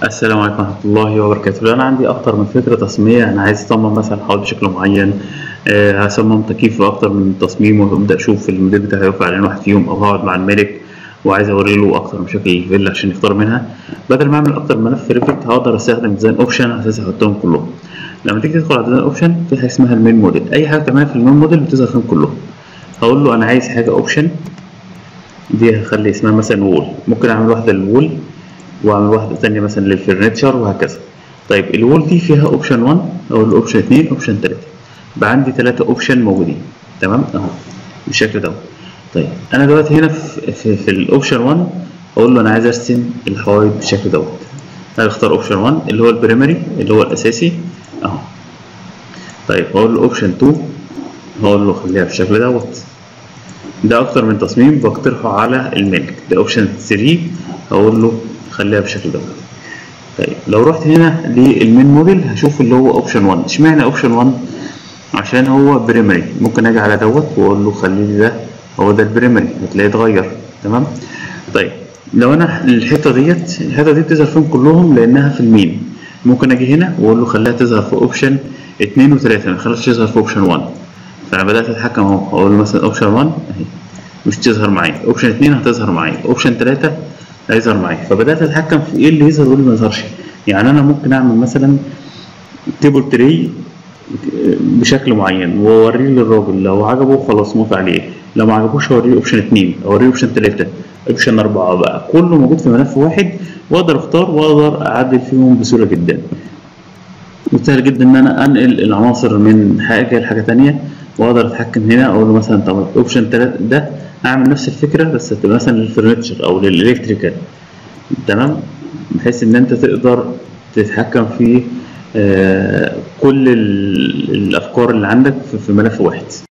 السلام عليكم ورحمة الله وبركاته لو أنا عندي أكتر من فكرة تصميمية أنا عايز أصمم مثلا حوض بشكل معين آه، هصمم تكييف في أكتر من تصميم وأبدأ أشوف الموديل بتاعي يوافق على واحد فيهم أو هقعد مع المالك وعايز أوري له أكتر من شكل الفيلا عشان يختار منها بدل ما أعمل أكتر ملف ريفت هقدر أستخدم ديزاين أوبشن على أساس أحطهم كلهم لما تيجي تدخل على ديزاين أوبشن في حاجة اسمها المين موديل أي حاجة تعملها في المين موديل بتظهر فيهم كلهم هقول له أنا عايز حاجة أوبشن دي هخلي اسمها مثلا وول ممكن أعمل واحدة للوول واعمل واحده تانية مثلا للفرنتشر وهكذا طيب الوول دي فيها اوبشن 1 او الاوبشن 2 اوبشن 3 يبقى عندي ثلاثه اوبشن موجودين تمام اهو بالشكل ده طيب انا دلوقتي هنا في في, في الاوبشن 1 اقول له انا عايز ارسم الحوايط بالشكل دوت انا اختار اوبشن 1 اللي هو البريمري اللي هو الاساسي اهو طيب اقول له اوبشن 2 هقول له خليها بالشكل دوت ده اكتر من تصميم بقترحه على المالك ده اوبشن 3 هقول له خليها بالشكل ده طيب لو رحت هنا للمين موديل هشوف اللي هو اوبشن 1 اشمعنى اوبشن 1 عشان هو بريمري ممكن اجي على دوت واقول له خلي لي ده هو ده البريمري هتلاقيه اتغير تمام طيب لو انا الحته ديت الحته دي بتظهر فيهم كلهم لانها في المين ممكن اجي هنا واقول له خليها تظهر في اوبشن 2 و3 ما خليهاش تظهر في اوبشن 1 فانا بدات اتحكم اهو اقول له مثلا اوبشن 1 اهي مش تظهر معايا اوبشن 2 هتظهر معايا اوبشن 3 هيظهر معايا فبدات اتحكم في ايه اللي يظهر وايه اللي ما يظهرش يعني انا ممكن اعمل مثلا تيبل تري بشكل معين واوريه للراجل لو عجبه خلاص موافق عليه لو ما عجبوش اوريه اوبشن 2 اوريه اوبشن 3 اوبشن 4 بقى كله موجود في ملف واحد واقدر اختار واقدر اعدل فيهم بسهوله جدا وسهل جدا ان انا انقل العناصر من حاجه لحاجه تانية واقدر اتحكم هنا اقول له مثلا طب اوبشن 3 ده اعمل نفس الفكره بس تبقى مثلا للفرنتشر او للالكتريكال تمام بحيث ان انت تقدر تتحكم في آه كل الافكار اللي عندك في ملف واحد